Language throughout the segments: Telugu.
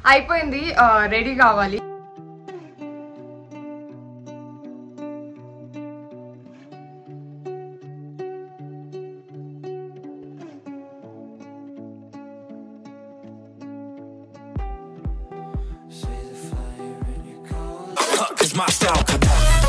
అయిపోయింది రెడీ కావాలి Cause my style come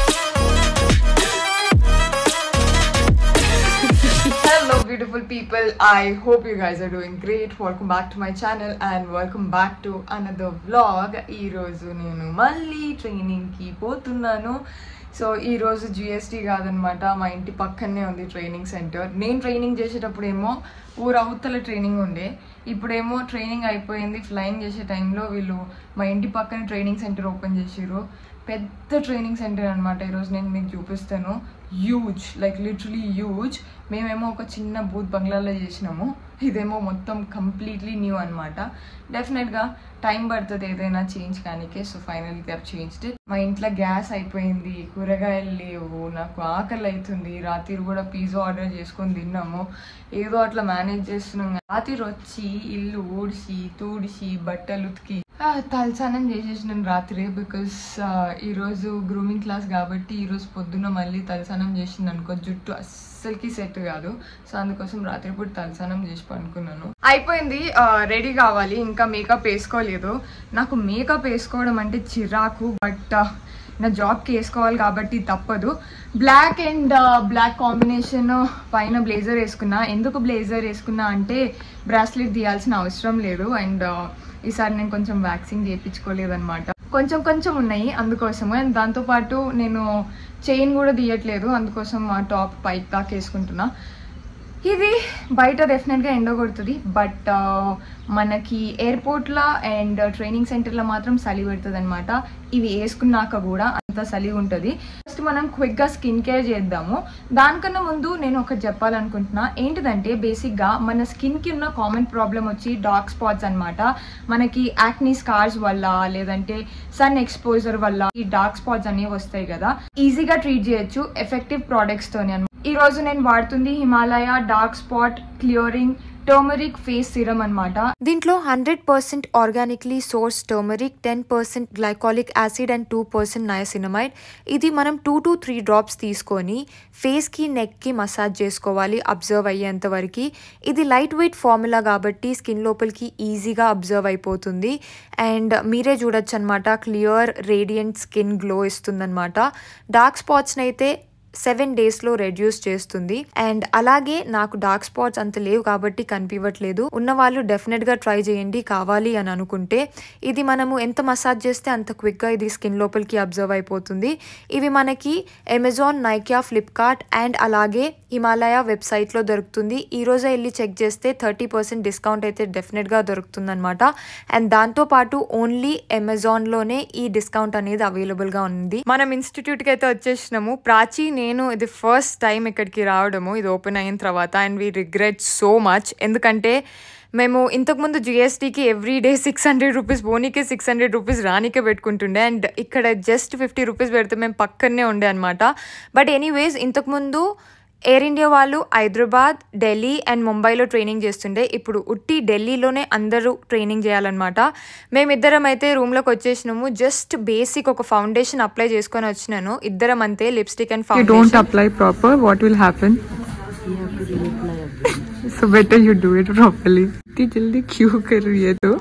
Hello beautiful people, I hope you guys are doing great. Welcome back to my channel and welcome back to another vlog. ఈ రోజు నేను మళ్ళీ ట్రైనింగ్కి పోతున్నాను సో ఈ రోజు జిఎస్టీ కాదనమాట మా ఇంటి పక్కనే ఉంది ట్రైనింగ్ సెంటర్ నేను ట్రైనింగ్ చేసేటప్పుడు ఏమో ఊరు అవతల ట్రైనింగ్ ఉండే ఇప్పుడేమో ట్రైనింగ్ అయిపోయింది ఫ్లయింగ్ చేసే టైంలో వీళ్ళు మా ఇంటి పక్కన ట్రైనింగ్ సెంటర్ ఓపెన్ చేసిర్రు పెద్ద ట్రైనింగ్ సెంటర్ అనమాట ఈరోజు నేను మీకు చూపిస్తాను హ్యూజ్ లైక్ లిటరలీ హ్యూజ్ మేమేమో ఒక చిన్న బూత్ బంగ్లాలో చేసినాము ఇదేమో మొత్తం కంప్లీట్లీ న్యూ అనమాట డెఫినెట్గా టైం పడుతుంది ఏదైనా చేంజ్ కానీకే so final they changed it మా ఇంట్లో గ్యాస్ అయిపోయింది కూరగాయలు లేవు నాకు ఆకలి అవుతుంది రాత్రి కూడా పిజ్జా ఆర్డర్ చేసుకొని తిన్నాము ఏదో అట్లా మేనేజ్ చేస్తున్నాం రాత్రి వచ్చి ఇల్లు ఊడ్చి తూడిచి బట్టలు ఉతికి ఆ, తలస్నానం చేసేసినాను రాత్రి బికాస్ ఈరోజు గ్రూమింగ్ క్లాస్ కాబట్టి ఈరోజు పొద్దున్న మళ్ళీ తలస్నానం చేసింది అనుకో జుట్టు అస్సలకి సెట్ కాదు సో అందుకోసం రాత్రిపూట తలస్నానం చేసి పనుకున్నాను అయిపోయింది రెడీ కావాలి ఇంకా మేకప్ వేసుకోలేదు నాకు మేకప్ వేసుకోవడం అంటే చిరాకు బట్ నా జాబ్కి వేసుకోవాలి కాబట్టి తప్పదు బ్లాక్ అండ్ బ్లాక్ కాంబినేషన్ పైన బ్లేజర్ వేసుకున్నా ఎందుకు బ్లేజర్ వేసుకున్నా అంటే బ్రాస్లెట్ తీయాల్సిన అవసరం లేదు అండ్ ఈసారి నేను కొంచెం వ్యాక్సిన్ చేయించుకోలేదన్నమాట కొంచెం కొంచెం ఉన్నాయి అందుకోసము అండ్ దాంతోపాటు నేను చైన్ కూడా తీయట్లేదు అందుకోసం ఆ టాప్ పైకి దాకా వేసుకుంటున్నా ఇది బయట డెఫినెట్గా ఎండ కొడుతుంది బట్ మనకి ఎయిర్పోర్ట్లో అండ్ ట్రైనింగ్ సెంటర్లో మాత్రం చలి పెడుతుంది అనమాట ఇవి వేసుకున్నాక కూడా అంత చలి ఉంటుంది ఫస్ట్ మనం క్విక్గా స్కిన్ కేర్ చేద్దాము దానికన్నా ముందు నేను ఒకటి చెప్పాలనుకుంటున్నా ఏంటిదంటే బేసిక్గా మన స్కిన్కి ఉన్న కామన్ ప్రాబ్లం వచ్చి డార్క్ స్పాట్స్ అన్నమాట మనకి యాక్నీ స్కార్స్ వల్ల లేదంటే సన్ ఎక్స్పోజర్ వల్ల ఈ డార్క్ స్పాట్స్ అనేవి వస్తాయి కదా ఈజీగా ట్రీట్ చేయొచ్చు ఎఫెక్టివ్ ప్రోడక్ట్స్తోని అనమాట ఈ రోజు నేను వాడుతుంది Himalaya dark spot clearing turmeric face serum అన్నమాట దీంట్లో hundred percent organically source turmeric ten percent glycolic acid and two percent niacinamide ఇది మనం టూ టు త్రీ డ్రాప్స్ తీసుకొని ఫేస్కి నెక్కి మసాజ్ చేసుకోవాలి అబ్జర్వ్ అయ్యేంత వరకు ఇది లైట్ వెయిట్ ఫార్ములా కాబట్టి స్కిన్ లోపలికి ఈజీగా అబ్జర్వ్ అయిపోతుంది అండ్ మీరే చూడొచ్చు అనమాట క్లియర్ రేడియంట్ స్కిన్ గ్లో ఇస్తుందన్నమాట డార్క్ స్పాట్స్ని అయితే సెవెన్ డేస్లో రెడ్యూస్ చేస్తుంది అండ్ అలాగే నాకు డార్క్ స్పాట్స్ అంత లేవు కాబట్టి కనిపించట్లేదు ఉన్న వాళ్ళు డెఫినెట్గా ట్రై చేయండి కావాలి అని అనుకుంటే ఇది మనము ఎంత మసాజ్ చేస్తే అంత క్విక్గా ఇది స్కిన్ లోపలికి అబ్జర్వ్ అయిపోతుంది ఇవి మనకి అమెజాన్ నైక్యా ఫ్లిప్కార్ట్ అండ్ అలాగే హిమాలయ వెబ్సైట్లో దొరుకుతుంది ఈ రోజే వెళ్ళి చెక్ చేస్తే థర్టీ పర్సెంట్ డిస్కౌంట్ అయితే డెఫినెట్గా దొరుకుతుంది అనమాట అండ్ దాంతోపాటు ఓన్లీ అమెజాన్లోనే ఈ డిస్కౌంట్ అనేది అవైలబుల్గా ఉంది మనం ఇన్స్టిట్యూట్కి అయితే వచ్చేసినాము ప్రాచీ నేను ఇది ఫస్ట్ టైం ఇక్కడికి రావడము ఇది ఓపెన్ అయిన తర్వాత and we regret so much ఎందుకంటే మేము ఇంతకుముందు జిఎస్టీకి every day six hundred rupees పోనీకే సిక్స్ హండ్రెడ్ రూపీస్ రానికే పెట్టుకుంటుండే అండ్ ఇక్కడ జస్ట్ ఫిఫ్టీ రూపీస్ పెడితే మేము పక్కనే ఉండే అనమాట బట్ ఎనీవేస్ ఇంతకుముందు ఎయిర్ ఇండియా వాళ్ళు హైదరాబాద్ ఢిల్లీ అండ్ ముంబైలో ట్రైనింగ్ చేస్తుండే ఇప్పుడు ఉట్టి ఢిల్లీలోనే అందరూ ట్రైనింగ్ చేయాలన్నమాట మేమిద్దరం అయితే రూమ్లోకి వచ్చేసినాము జస్ట్ బేసిక్ ఒక ఫౌండేషన్ అప్లై చేసుకొని వచ్చినాను ఇద్దరం అంతే lipstick and you don't foundation apply proper, what will happen? so better you do it properly. इतनी जल्दी क्यों कर रही है तो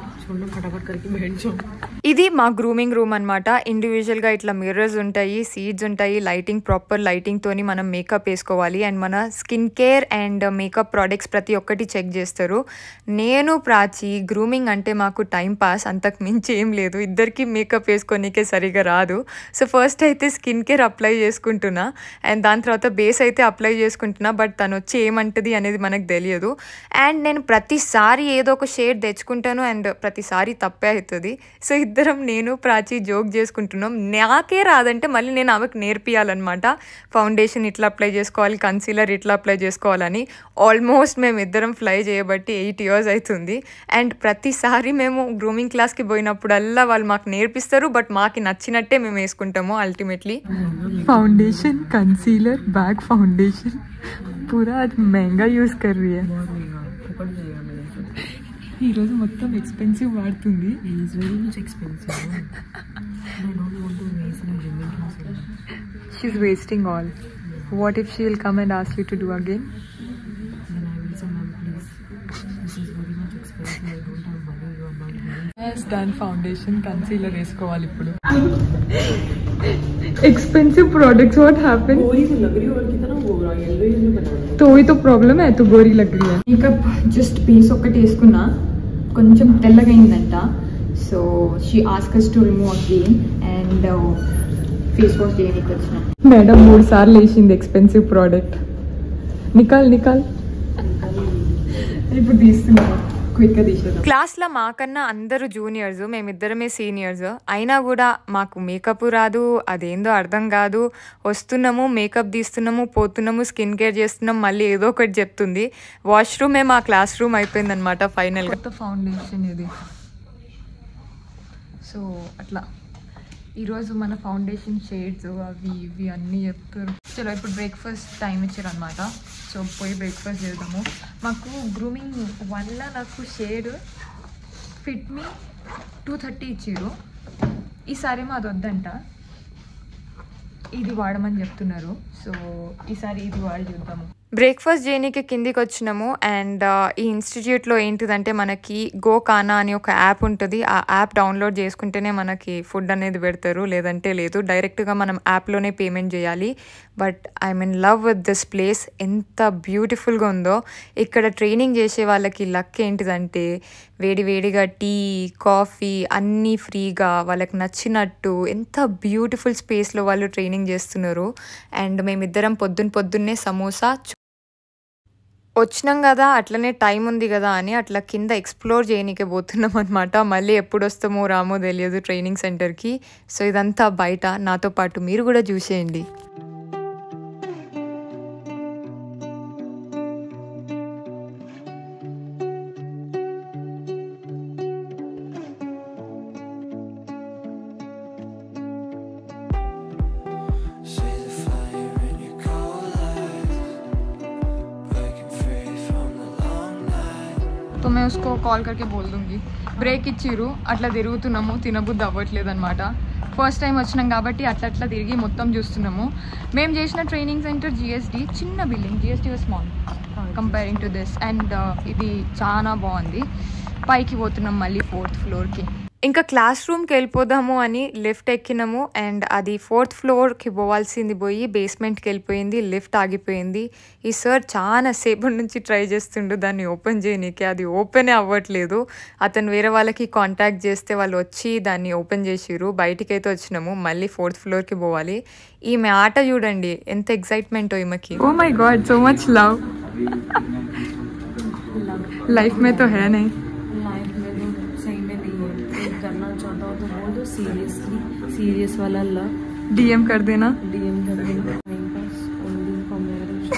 ఇది మా గ్రూమింగ్ రూమ్ అనమాట ఇండివిజువల్గా ఇట్లా మిర్రర్స్ ఉంటాయి సీడ్స్ ఉంటాయి లైటింగ్ ప్రాపర్ లైటింగ్ తోని మనం మేకప్ వేసుకోవాలి అండ్ మన skin care and makeup products ప్రతి ఒక్కటి చెక్ చేస్తారు నేను ప్రాచి గ్రూమింగ్ అంటే మాకు టైం పాస్ అంతకు మించి ఏం లేదు ఇద్దరికి మేకప్ వేసుకోనికే సరిగా రాదు సో ఫస్ట్ అయితే స్కిన్ కేర్ అప్లై చేసుకుంటున్నా అండ్ దాని తర్వాత బేస్ అయితే అప్లై చేసుకుంటున్నా బట్ తను వచ్చి ఏమంటది అనేది మనకు తెలియదు అండ్ నేను ప్రతిసారి ఏదో ఒక షేడ్ తెచ్చుకుంటాను అండ్ ప్రతిసారి తప్పే అవుతుంది సో ఇద్దరం నేను ప్రాచి జోక్ చేసుకుంటున్నాం నాకే రాదంటే మళ్ళీ నేను ఆమెకు నేర్పియాలన్నమాట ఫౌండేషన్ ఇట్లా అప్లై చేసుకోవాలి కన్సీలర్ ఇట్లా అప్లై చేసుకోవాలని ఆల్మోస్ట్ మేము ఇద్దరం ఫ్లై చేయబట్టి ఎయిట్ ఇయర్స్ అవుతుంది అండ్ ప్రతిసారి మేము గ్రూమింగ్ క్లాస్కి పోయినప్పుడల్లా వాళ్ళు మాకు నేర్పిస్తారు బట్ మాకు నచ్చినట్టే మేము వేసుకుంటాము ultimately foundation concealer back foundation पूरा आज महंगा यूज कर रही है ఈరోజు మొత్తం ఎక్స్పెన్సివ్ వాడుతుంది It's very much expensive. no? I don't want to waste my gymming classes. She wasting all what if she will come and ask you to do again Then I will say, ma'am, please. This is very much expensive. I don't have money. You are not giving. Done foundation concealer వేసుకోవాలి ఇప్పుడు एक्सपेंसिव प्रोडक्ट्स व्हाट हैपन गोरी तो लग रही है और कितना वो येलो येलो बना रही तो वही तो प्रॉब्लम है तो गोरी लग रही है మేకప్ జస్ట్ బేస్ ఒక్కటి వేసుకున్నా కొంచెం తెల్లగా అయిందంట so she asks to remove again and face wash చేయడానికి వచ్చిన మేడం మూడు సార్లు వేసింది ఎక్స్పెన్సివ్ ప్రోడక్ట్ నికాల్ నికాల్ ఇప్పుడు తీస్తున్నా క్విక్గా తీసేద్దాం క్లాస్లో మాకన్నా అందరూ జూనియర్స్ మేమిద్దరమే సీనియర్స్ అయినా కూడా మాకు మేకప్ రాదు అదేందో అర్థం కాదు వస్తున్నాము మేకప్ తీస్తున్నాము పోతున్నాము స్కిన్ కేర్ చేస్తున్నాం మళ్ళీ ఏదో ఒకటి చెప్తుంది వాష్రూమే మా క్లాస్ రూమ్ అయిపోయిందనమాట ఫైనల్గా కొత్త ఫౌండేషన్ ఇది సో అట్లా ఈరోజు మన ఫౌండేషన్ షేడ్స్ అవి ఇవి అన్నీ చెప్తారు చలో ఇప్పుడు బ్రేక్ఫాస్ట్ టైం ఇచ్చారు అనమాట సో పోయి బ్రేక్ఫాస్ట్ చేద్దాము మాకు గ్రూమింగ్ వల్ల నాకు shade fit me two thirty ఇచ్చారు ఈసారి మాది వద్దంట ఇది వాడమని చెప్తున్నారు సో ఈసారి ఇది వాడి చూద్దాము బ్రేక్ఫాస్ట్ చేయనీకి కిందికి వచ్చినాము అండ్ ఈ ఇన్స్టిట్యూట్లో ఏంటిదంటే మనకి గోకానా అని ఒక యాప్ ఉంటుంది ఆ యాప్ డౌన్లోడ్ చేసుకుంటేనే మనకి ఫుడ్ అనేది పెడతారు లేదంటే లేదు డైరెక్ట్గా మనం యాప్లోనే పేమెంట్ చేయాలి but I mean love with this place ఎంత బ్యూటిఫుల్గా ఉందో ఇక్కడ ట్రైనింగ్ చేసే వాళ్ళకి లక్ ఏంటిదంటే వేడి వేడిగా టీ కాఫీ అన్నీ ఫ్రీగా వాళ్ళకి నచ్చినట్టు ఎంత బ్యూటిఫుల్ స్పేస్లో వాళ్ళు ట్రైనింగ్ చేస్తున్నారు అండ్ మేమిద్దరం పొద్దున్న పొద్దున్నే సమోసా చు- వచ్చినాం కదా అట్లనే టైం ఉంది కదా అని అట్లా కింద ఎక్స్ప్లోర్ చేయనీకే పోతున్నాం అనమాట మళ్ళీ ఎప్పుడు వస్తామో రామో తెలియదు ట్రైనింగ్ సెంటర్కి సో ఇదంతా బయట నాతో పాటు మీరు కూడా చూసేయండి See the fire in your cold eyes, breaking free from the long night. तो मैं उसको కాల్ करके बोल दूंगी బ్రేక్ ఇచ్చిర్రు అట్లా తిరుగుతున్నాము తినబుద్ధి అవ్వట్లేదు అనమాట ఫస్ట్ టైం వచ్చినాం కాబట్టి అట్లా అట్లా తిరిగి మొత్తం చూస్తున్నాము మేము చేసిన ట్రైనింగ్ సెంటర్ జిఎస్డి చిన్న building GSD small comparing to this and ఇది చాలా బాగుంది పైకి పోతున్నాం మళ్ళీ ఫోర్త్ ఫ్లోర్కి ఇంకా క్లాస్ రూమ్కి వెళ్ళిపోదాము అని లిఫ్ట్ ఎక్కినాము అండ్ అది ఫోర్త్ ఫ్లోర్కి పోవాల్సింది పోయి బేస్మెంట్కి వెళ్ళిపోయింది లిఫ్ట్ ఆగిపోయింది ఈ సార్ చాలా సేపటి నుంచి ట్రై చేస్తుండు దాన్ని ఓపెన్ చేయనీకి అది ఓపెనే అవ్వట్లేదు అతను వేరే వాళ్ళకి కాంటాక్ట్ చేస్తే వాళ్ళు వచ్చి దాన్ని ఓపెన్ చేసిర్రు బయటికి అయితే వచ్చినాము మళ్ళీ ఫోర్త్ ఫ్లోర్కి పోవాలి ఈమె ఆట చూడండి ఎంత ఎక్సైట్మెంట్ ఈమెకి oh my god so much love life में तो है नहीं लाइफ में तो सही में नहीं है कोई करना चाहता हो तो बोल दो सीरियसली सीरियस वाला लव डीएम कर देना डीएम कर देना time pass only for marriage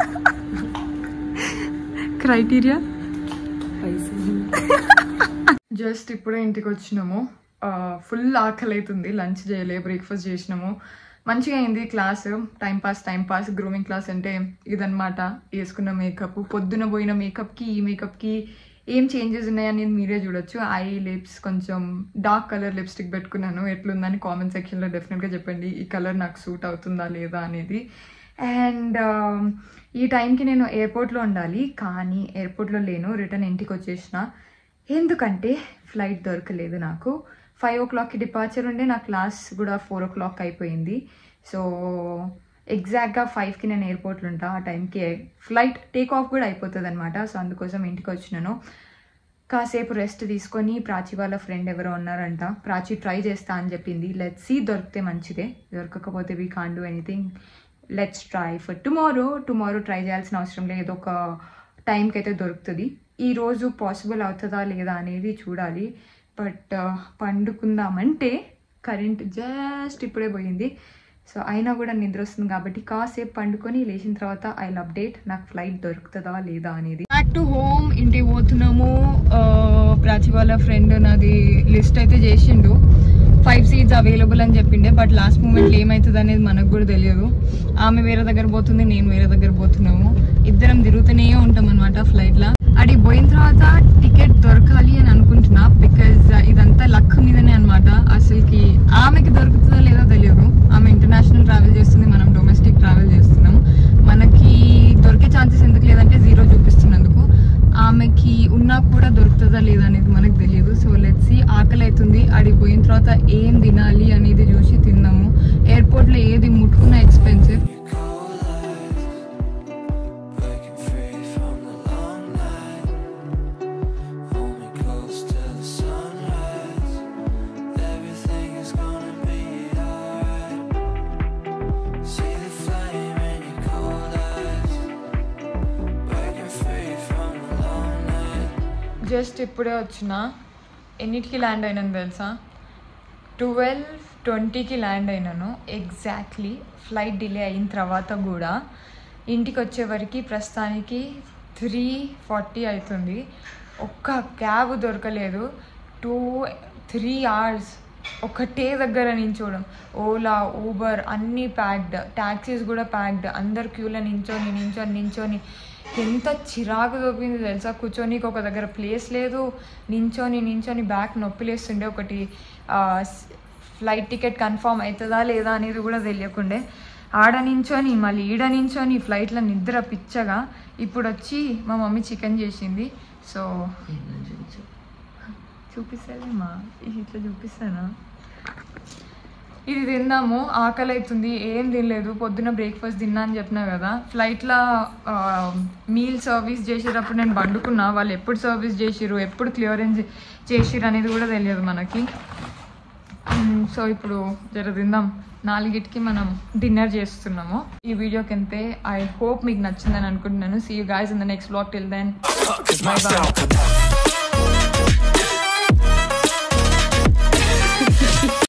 criteria पैसे జస్ట్ ఇప్పుడే ఇంటికి వచ్చినాము ఫుల్ ఆకలి అవుతుంది లంచ్ చేయలే బ్రేక్ఫాస్ట్ చేసినాము మంచిగా అయింది class time pass time pass grooming class అంటే ఇదన్నమాట వేసుకున్న మేకప్ పొద్దున పోయిన మేకప్కి ఈ మేకప్కి ఏం చేంజెస్ ఉన్నాయనేది మీరే చూడొచ్చు ఐ లిప్స్ కొంచెం డార్క్ కలర్ లిప్స్టిక్ పెట్టుకున్నాను ఎట్లుందని కామెంట్ సెక్షన్లో డెఫినెట్గా చెప్పండి ఈ కలర్ నాకు సూట్ అవుతుందా లేదా అనేది అండ్ ఈ టైంకి నేను ఎయిర్పోర్ట్లో ఉండాలి కానీ ఎయిర్పోర్ట్లో లేను రిటర్న్ ఇంటికి వచ్చేసిన ఎందుకంటే ఫ్లైట్ దొరకలేదు నాకు ఫైవ్ ఓ క్లాక్కి డిపార్చర్ ఉండే నా క్లాస్ కూడా ఫోర్ ఓ క్లాక్ అయిపోయింది సో ఎగ్జాక్ట్గా ఫైవ్కి నేను ఎయిర్పోర్ట్లో ఉంటా ఆ టైంకి ఫ్లైట్ టేక్ ఆఫ్ కూడా అయిపోతుంది అనమాట సో అందుకోసం ఇంటికి వచ్చినాను కాసేపు రెస్ట్ తీసుకొని ప్రాచి వాళ్ళ ఫ్రెండ్ ఎవరో ఉన్నారంట ప్రాచి ట్రై చేస్తా అని చెప్పింది లెట్స్ సీ దొరికితే మంచిదే దొరకకపోతే we can do anything let's try for tomorrow tomorrow try చేయాల్సిన అవసరం లేదు ఒక టైంకి అయితే దొరుకుతుంది ఈ రోజు పాసిబుల్ అవుతుందా లేదా అనేది చూడాలి బట్ పండుకుందామంటే కరెంట్ జస్ట్ ఇప్పుడే పోయింది సో అయినా కూడా నిద్ర వస్తుంది కాబట్టి కాసేపు పండుకొని లేచిన తర్వాత ఐ అప్డేట్ నాకు ఫ్లైట్ దొరుకుతుందా లేదా అనేది బ్యాక్ టు హోమ్ ఇంటికి పోతున్నాము ఆ, ప్రాచి వాళ్ళ ఫ్రెండ్ నాది లిస్ట్ అయితే చేసిండు ఫైవ్ సీట్స్ అవైలబుల్ అని చెప్పిండే బట్ లాస్ట్ మూమెంట్లో ఏమవుతుంది అనేది మనకు కూడా తెలియదు ఆమె వేరే దగ్గర పోతుంది నేను వేరే దగ్గర పోతున్నాము ఇద్దరం తిరుగుతూనే ఉంటాం అనమాట ఫ్లైట్లో అది పోయిన తర్వాత టికెట్ దొరకాలి అని అనుకుంటున్నా బికాజ్ ఇదంతా లక్ మీదనే అనమాట అసలుకి ఆమెకి దొరుకుతుందో లేదో తెలియదు ఆమె ఇంటర్నేషనల్ ట్రావెల్ చేస్తుంది మనం డొమెస్టిక్ ట్రావెల్ చేస్తున్నాం మనకి దొరికే ఛాన్సెస్ ఎందుకు లేదంటే జీరో చూపిస్తున్నందుకు ఆమెకి ఉన్నా కూడా దొరుకుతుందా లేదా అనేది మనకు తెలియదు సో లెట్స్ ఆకలి అవుతుంది అడిగి పోయిన తర్వాత ఏం తినాలి అనేది చూసి తిందాము ఎయిర్పోర్ట్లో ఏది ముట్టుకున్నా expensive Breaking free from the long night. Hold me close till the sunrise. Everything is gonna be alright. See the flame in your cold eyes. Breaking free from the long night. Just ఇప్పుడే వచ్చిన ఎన్నిటికి ల్యాండ్ అయినాను తెలుసా ట్వెల్వ్ ట్వంటీకి ల్యాండ్ అయినాను ఎగ్జాక్ట్లీ ఫ్లైట్ డిలే అయిన తర్వాత కూడా ఇంటికి వచ్చేవరకు ప్రస్తుతానికి త్రీ ఫార్టీ అవుతుంది ఒక్క క్యాబ్ దొరకలేదు టూ త్రీ అవర్స్ ఒకటే దగ్గర నించోవడం ఓలా ఊబర్ అన్నీ ప్యాక్డ్ ట్యాక్సీస్ కూడా ప్యాక్డ్ అందరు క్యూలో నించొని నించొని నించొని ఎంత చిరాకు దొరికింది తెలుసా కూర్చొనికి ఒక దగ్గర ప్లేస్ లేదు నించొని నించొని బ్యాక్ నొప్పి లేస్తుండే ఒకటి ఫ్లైట్ టికెట్ కన్ఫర్మ్ అవుతుందా లేదా అనేది కూడా తెలియకుండే ఆడ నించొని మళ్ళీ ఈడ నించొని ఫ్లైట్లో నిద్ర పిచ్చగా ఇప్పుడు వచ్చి మా మమ్మీ చికెన్ చేసింది సో చూపిస్తాలేమా ఇట్లా చూపిస్తానా ఇది తిందాము ఆకలి అవుతుంది ఏం తినలేదు పొద్దున బ్రేక్ఫాస్ట్ తిన్నా అని చెప్పినా కదా ఫ్లైట్లో మీల్ సర్వీస్ చేసేటప్పుడు నేను పండుకున్నా వాళ్ళు ఎప్పుడు సర్వీస్ చేసిర్రు ఎప్పుడు క్లియరెన్స్ చేసిర్రు అనేది కూడా తెలియదు మనకి మ్మ్, సో ఇప్పుడు జర తిందాం నాలుగిటికి మనం డిన్నర్ చేస్తున్నాము ఈ వీడియోకి అంతే ఐ హోప్ మీకు నచ్చిందని అనుకుంటున్నాను see you guys in the next blog till then Cause my style could